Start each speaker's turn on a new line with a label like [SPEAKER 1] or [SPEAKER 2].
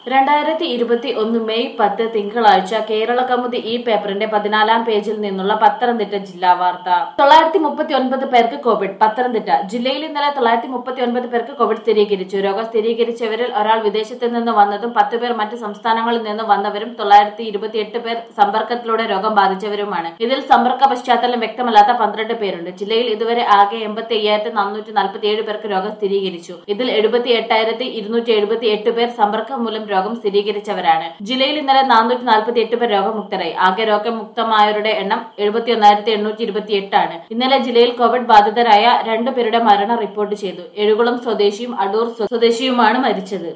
[SPEAKER 1] രണ്ടായിരത്തി ഇരുപത്തി ഒന്ന് മെയ് പത്ത് തിങ്കളാഴ്ച കേരള കൗമുദി ഈ പേപ്പറിന്റെ പതിനാലാം പേജിൽ നിന്നുള്ള പത്തനംതിട്ട ജില്ലാ വാർത്ത തൊള്ളായിരത്തി മുപ്പത്തി ഒൻപത് പേർക്ക് കോവിഡ് പത്തനംതിട്ട ജില്ലയിൽ ഇന്നലെ തൊള്ളായിരത്തി മുപ്പത്തി ഒൻപത് പേർക്ക് കോവിഡ് സ്ഥിരീകരിച്ചു രോഗം സ്ഥിരീകരിച്ചവരിൽ ഒരാൾ വിദേശത്ത് നിന്ന് വന്നതും പത്ത് പേർ മറ്റ് സംസ്ഥാനങ്ങളിൽ നിന്ന് വന്നവരും തൊള്ളായിരത്തി ഇരുപത്തിയെട്ട് പേർ സമ്പർക്കത്തിലൂടെ രോഗം ബാധിച്ചവരുമാണ് ഇതിൽ സമ്പർക്ക പശ്ചാത്തലം വ്യക്തമല്ലാത്ത പന്ത്രണ്ട് പേരുണ്ട് ജില്ലയിൽ ഇതുവരെ ആകെ എൺപത്തി അയ്യായിരത്തി നാനൂറ്റി നാൽപ്പത്തി ഏഴ് പേർക്ക് രോഗം സ്ഥിരീകരിച്ചു ഇതിൽ എഴുപത്തി എട്ടായിരത്തി ഇരുന്നൂറ്റി എഴുപത്തി എട്ട് പേർ സമ്പർക്കം മൂലം രോഗം സ്ഥിരീകരിച്ചവരാണ് ജില്ലയിൽ ഇന്നലെ നാനൂറ്റി നാൽപ്പത്തി എട്ട് പേർ രോഗമുക്തരായി ആകെ രോഗമുക്തമായവരുടെ എണ്ണം എഴുപത്തി ഒന്നായിരത്തി എണ്ണൂറ്റി ഇരുപത്തി എട്ടാണ് ഇന്നലെ ജില്ലയിൽ കോവിഡ് ബാധിതരായ രണ്ടു പേരുടെ മരണം റിപ്പോർട്ട് ചെയ്തു എഴുകുളം സ്വദേശിയും അടൂർ സ്വദേശിയുമാണ് മരിച്ചത്